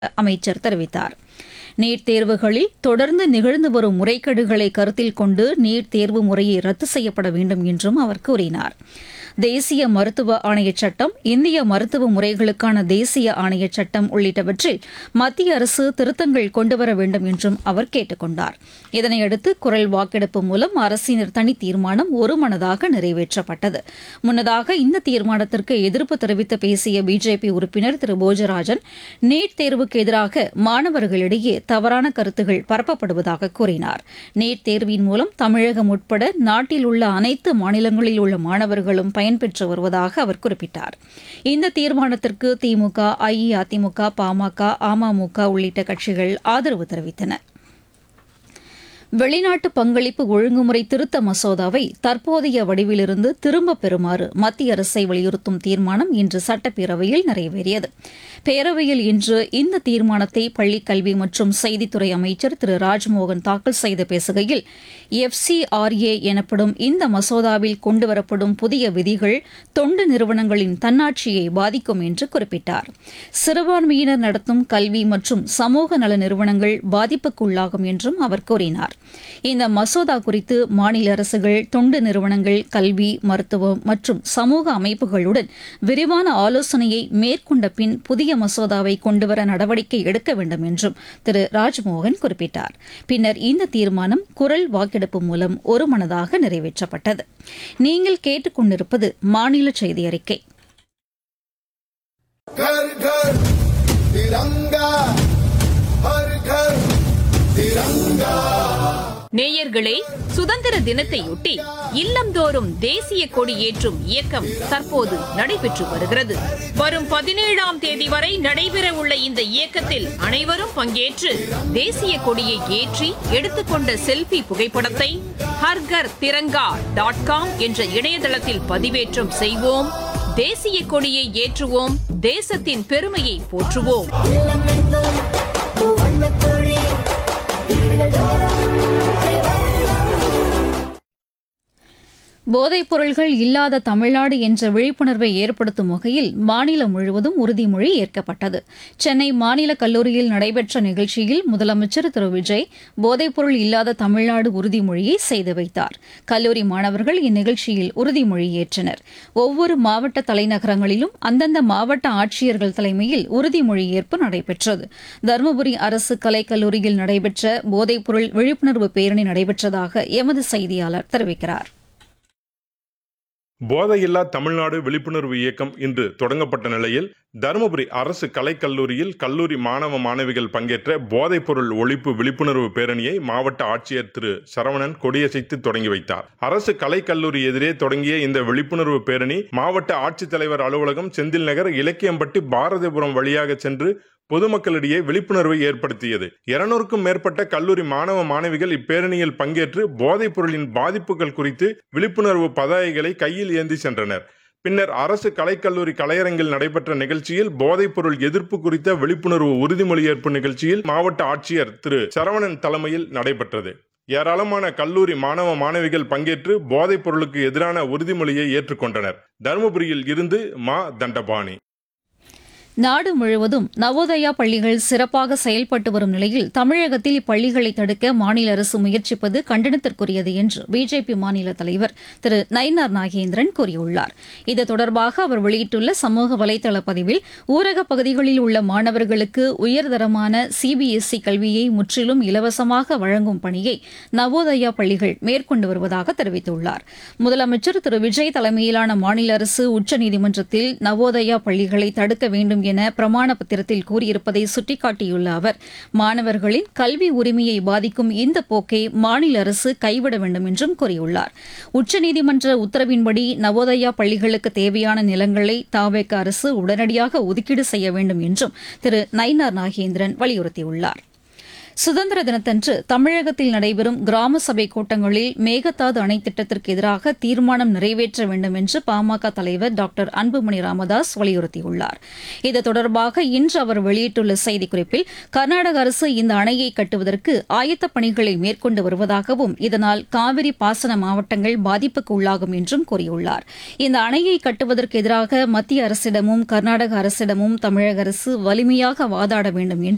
அமைச்சர் தெரிவித்தார் நீட் தேர்வுகளில் தொடர்ந்து நிகழ்ந்து வரும் முறைகேடுகளை கருத்தில் கொண்டு நீட் தேர்வு முறையை ரத்து செய்யப்பட வேண்டும் என்றும் அவர் கூறினார் தேசிய மருத்துவ ஆணையச் சட்டம் இந்திய மருத்துவ முறைகளுக்கான தேசிய ஆணையச் சட்டம் உள்ளிட்டவற்றில் மத்திய அரசு திருத்தங்கள் கொண்டுவர வேண்டும் என்றும் அவர் கேட்டுக் கொண்டார் இதனையடுத்து குரல் வாக்கெடுப்பு மூலம் அரசினர் தனி தீர்மானம் ஒருமனதாக நிறைவேற்றப்பட்டது முன்னதாக இந்த தீர்மானத்திற்கு எதிர்ப்பு தெரிவித்து பேசிய பிஜேபி உறுப்பினர் திரு போஜராஜன் நீட் தேர்வுக்கு எதிராக மாணவர்களிடையே தவறான கருத்துகள் பரப்பப்படுவதாக கூறினார் நீட் தேர்வின் மூலம் தமிழகம் உட்பட நாட்டில் உள்ள அனைத்து மாநிலங்களில் உள்ள மாணவர்களும் பயன்பெற்று வருவதாக அவர் குறிப்பிட்டார் இந்த தீர்மானத்திற்கு திமுக அஇஅதிமுக பாமக அமமுக உள்ளிட்ட கட்சிகள் ஆதரவு தெரிவித்தன வெளிநாட்டு பங்களிப்பு ஒழுங்குமுறை திருத்த மசோதாவை தற்போதைய வடிவிலிருந்து திரும்பப் பெறுமாறு மத்திய அரசை வலியுறுத்தும் தீர்மானம் இன்று சட்டப்பேரவையில் நிறைவேறியது பேரவையில் இன்று இந்த தீர்மானத்தை பள்ளிக் கல்வி மற்றும் செய்தித்துறை அமைச்சர் திரு ராஜ்மோகன் தாக்கல் செய்து பேசுகையில் எஃப்சிஆர்ஏ எனப்படும் இந்த மசோதாவில் கொண்டுவரப்படும் புதிய விதிகள் தொண்டு நிறுவனங்களின் தன்னாட்சியை பாதிக்கும் என்று குறிப்பிட்டார் சிறுபான்மையினர் நடத்தும் கல்வி மற்றும் சமூக நல நிறுவனங்கள் பாதிப்புக்குள்ளாகும் என்றும் அவர் கூறினார் இந்த மசோதா குறித்து மாநில அரசுகள் தொண்டு நிறுவனங்கள் கல்வி மருத்துவம் மற்றும் சமூக அமைப்புகளுடன் விரிவான ஆலோசனையை மேற்கொண்ட பின் புதிய மசோதாவை கொண்டுவர நடவடிக்கை எடுக்க வேண்டும் என்றும் திரு ராஜ்மோகன் குறிப்பிட்டார் பின்னர் இந்த தீர்மானம் குரல் வாக்கெடுப்பு மூலம் ஒருமனதாக நிறைவேற்றப்பட்டது நீங்கள் கேட்டுக்கொண்டிருப்பது மாநில செய்தி அறிக்கை घर घर तिरंगा हर घर तिरंगा நேயர்களே சுதந்திர தினத்தையொட்டி இல்லந்தோறும் தேசிய கொடி ஏற்றும் இயக்கம் தற்போது நடைபெற்று வருகிறது வரும் பதினேழாம் தேதி வரை நடைபெற உள்ள இந்த இயக்கத்தில் அனைவரும் பங்கேற்று தேசிய கொடியை ஏற்றி எடுத்துக்கொண்ட செல்ஃபி புகைப்படத்தை ஹர்கர் திரங்கா டாட் காம் என்ற இணையதளத்தில் பதிவேற்றம் செய்வோம் தேசிய கொடியை ஏற்றுவோம் தேசத்தின் பெருமையை போற்றுவோம் போதைப் பொருள்கள் இல்லாத தமிழ்நாடு என்ற விழிப்புணர்வை ஏற்படுத்தும் வகையில் மாநிலம் முழுவதும் உறுதிமொழி ஏற்கப்பட்டது சென்னை மாநில கல்லூரியில் நடைபெற்ற நிகழ்ச்சியில் முதலமைச்சர் திரு விஜய் போதைப்பொருள் இல்லாத தமிழ்நாடு உறுதிமொழியை செய்து வைத்தார் கல்லூரி மாணவர்கள் இந்நிகழ்ச்சியில் உறுதிமொழி ஏற்றனர் ஒவ்வொரு மாவட்ட தலைநகரங்களிலும் அந்தந்த மாவட்ட ஆட்சியர்கள் தலைமையில் உறுதிமொழி ஏற்பு நடைபெற்றது தருமபுரி அரசு கலைக்கல்லூரியில் நடைபெற்ற போதைப்பொருள் விழிப்புணர்வு பேரணி நடைபெற்றதாக எமது செய்தியாளர் தெரிவிக்கிறார் போதையில்லா தமிழ்நாடு விழிப்புணர்வு இயக்கம் இன்று தொடங்கப்பட்ட நிலையில் தருமபுரி அரசு கலைக்கல்லூரியில் கல்லூரி மாணவ மாணவிகள் பங்கேற்ற போதைப்பொருள் ஒழிப்பு விழிப்புணர்வு பேரணியை மாவட்ட ஆட்சியர் திரு சரவணன் கொடியசைத்து தொடங்கி வைத்தார் அரசு கலைக்கல்லூரி எதிரே தொடங்கிய இந்த விழிப்புணர்வு பேரணி மாவட்ட ஆட்சித்தலைவர் அலுவலகம் செந்தில் நகர் இலக்கியம்பட்டி பாரதிபுரம் வழியாக சென்று பொதுமக்களிடையே விழிப்புணர்வை ஏற்படுத்தியது இருநூறுக்கும் மேற்பட்ட கல்லூரி மாணவ மாணவிகள் இப்பேரணியில் பங்கேற்று போதைப் பொருளின் பாதிப்புகள் குறித்து விழிப்புணர்வு பதாகைகளை கையில் ஏந்தி சென்றனர் பின்னர் அரசு கலைக்கல்லூரி கலையரங்கில் நடைபெற்ற நிகழ்ச்சியில் போதைப் பொருள் எதிர்ப்பு குறித்த விழிப்புணர்வு உறுதிமொழி ஏற்பு நிகழ்ச்சியில் மாவட்ட ஆட்சியர் திரு சரவணன் தலைமையில் நடைபெற்றது ஏராளமான கல்லூரி மாணவ மாணவிகள் பங்கேற்று போதைப் பொருளுக்கு எதிரான உறுதிமொழியை ஏற்றுக்கொண்டனர் தருமபுரியில் இருந்து மா தண்டபாணி நாடு முழுவதும் நவோதயா பள்ளிகள் சிறப்பாக செயல்பட்டு வரும் நிலையில் தமிழகத்தில் இப்பள்ளிகளை தடுக்க மாநில அரசு முயற்சிப்பது கண்டனத்திற்குரியது என்று பிஜேபி மாநில தலைவர் திரு நயினார் நாகேந்திரன் கூறியுள்ளார் இது தொடர்பாக அவர் வெளியிட்டுள்ள சமூக வலைதள பதிவில் ஊரகப் பகுதிகளில் உள்ள மாணவர்களுக்கு உயர்தரமான சிபிஎஸ்இ கல்வியை முற்றிலும் இலவசமாக வழங்கும் பணியை நவோதயா பள்ளிகள் மேற்கொண்டு வருவதாக தெரிவித்துள்ளார் முதலமைச்சர் திரு விஜய் தலைமையிலான மாநில அரசு உச்சநீதிமன்றத்தில் நவோதயா பள்ளிகளை தடுக்க வேண்டும் என பிரமாண பத்திரத்தில் கூறியிருப்பதை சுட்டிக்காட்டியுள்ள அவர் மாணவர்களின் கல்வி உரிமையை பாதிக்கும் இந்த போக்கை மாநில அரசு கைவிட வேண்டும் என்றும் கூறியுள்ளார் உச்சநீதிமன்ற உத்தரவின்படி நவோதயா பள்ளிகளுக்கு தேவையான நிலங்களை தாவேக அரசு உடனடியாக ஒதுக்கீடு செய்ய வேண்டும் என்றும் திரு நயினார் நாகேந்திரன் வலியுறுத்தியுள்ளார் சுதந்திர தினத்தன்று தமிழகத்தில் நடைபெறும் கிராம சபை கூட்டங்களில் மேகதாது அணை திட்டத்திற்கு எதிராக தீர்மானம் நிறைவேற்ற வேண்டும் என்று பாமக தலைவர் டாக்டர் அன்புமணி ராமதாஸ் வலியுறுத்தியுள்ளார் இது தொடர்பாக இன்று அவர் வெளியிட்டுள்ள செய்திக்குறிப்பில் கர்நாடக அரசு இந்த அணையை கட்டுவதற்கு ஆயத்தப் பணிகளை மேற்கொண்டு வருவதாகவும் இதனால் காவிரி பாசன மாவட்டங்கள் பாதிப்புக்கு உள்ளாகும் என்றும் கூறியுள்ளார் இந்த அணையை கட்டுவதற்கு எதிராக மத்திய அரசிடமும் கர்நாடக அரசிடமும் தமிழக அரசு வலிமையாக வாதாட வேண்டும் என்று